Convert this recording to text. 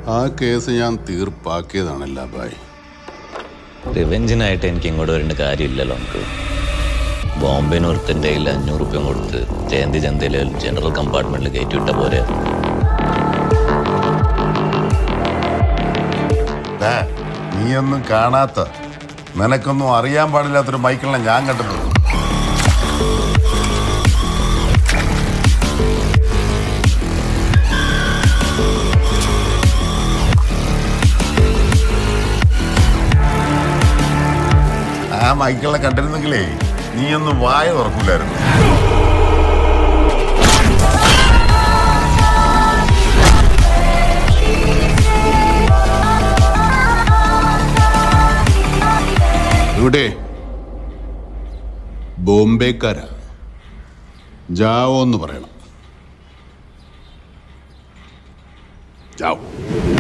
ആ കേസ് ഞാൻ തീർപ്പാക്കിയതാണല്ല ബായ് റിവെഞ്ചിനായിട്ട് എനിക്ക് ഇങ്ങോട്ട് വരേണ്ട കാര്യമില്ലല്ലോ നമുക്ക് ബോംബെന്ന് ഒരുത്തൻ്റെ കയ്യിൽ അഞ്ഞൂറ് റുപ്യ കൊടുത്ത് ജയന്തി ചന്തയിൽ ജനറൽ കമ്പാർട്ട്മെന്റിൽ കയറ്റി വിട്ട പോലെ ദേ, നീയൊന്നും കാണാത്ത നിനക്കൊന്നും അറിയാൻ പാടില്ലാത്തൊരു മൈക്കിളിനെ ഞാൻ കണ്ടിട്ടുണ്ട് ആ മൈക്കിളിനെ കണ്ടിരുന്നെങ്കിലേ നീയൊന്നും വായ തുറക്കൂലായിരുന്നു ഇവിടെ ബോംബെക്കാരാ ജാവോ എന്ന് പറയണം ജാവോ